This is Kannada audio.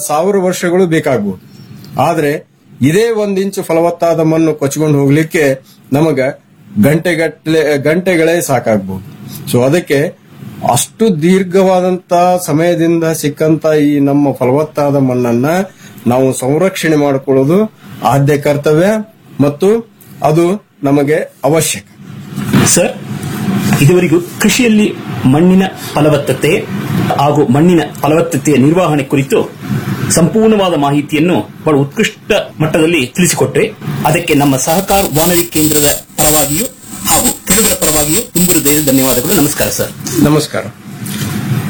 ಸಾವಿರ ವರ್ಷಗಳು ಬೇಕಾಗಬಹುದು ಆದ್ರೆ ಇದೇ ಒಂದ್ ಇಂಚು ಫಲವತ್ತಾದ ಮಣ್ಣು ಕೊಚ್ಕೊಂಡು ಹೋಗ್ಲಿಕ್ಕೆ ನಮಗ ಗಂಟೆಗಟ್ಟಲೆ ಗಂಟೆಗಳೇ ಸಾಕಾಗ್ಬಹುದು ಸೊ ಅದಕ್ಕೆ ಅಷ್ಟು ದೀರ್ಘವಾದಂತ ಸಮಯದಿಂದ ಸಿಕ್ಕಂತ ಈ ನಮ್ಮ ಫಲವತ್ತಾದ ಮಣ್ಣನ್ನ ನಾವು ಸಂರಕ್ಷಣೆ ಮಾಡಿಕೊಳ್ಳೋದು ಆದ್ಯ ಕರ್ತವ್ಯ ಮತ್ತು ಅದು ನಮಗೆ ಅವಶ್ಯಕ ಸರ್ ಇದುವರೆಗೂ ಕೃಷಿಯಲ್ಲಿ ಮಣ್ಣಿನ ಫಲವತ್ತತೆ ಹಾಗೂ ಮಣ್ಣಿನ ಫಲವತ್ತತೆಯ ನಿರ್ವಹಣೆ ಕುರಿತು ಸಂಪೂರ್ಣವಾದ ಮಾಹಿತಿಯನ್ನು ಬಹಳ ಉತ್ಕೃಷ್ಟ ಮಟ್ಟದಲ್ಲಿ ತಿಳಿಸಿಕೊಟ್ರೆ ಅದಕ್ಕೆ ನಮ್ಮ ಸಹಕಾರ ಬಾನುಲಿ ಕೇಂದ್ರದ ಪರವಾಗಿಯೂ ಹಾಗೂ ಕೇಂದ್ರ ಪರವಾಗಿಯೂ ತುಂಬ ಧನ್ಯವಾದಗಳು ನಮಸ್ಕಾರ ಸರ್ ನಮಸ್ಕಾರ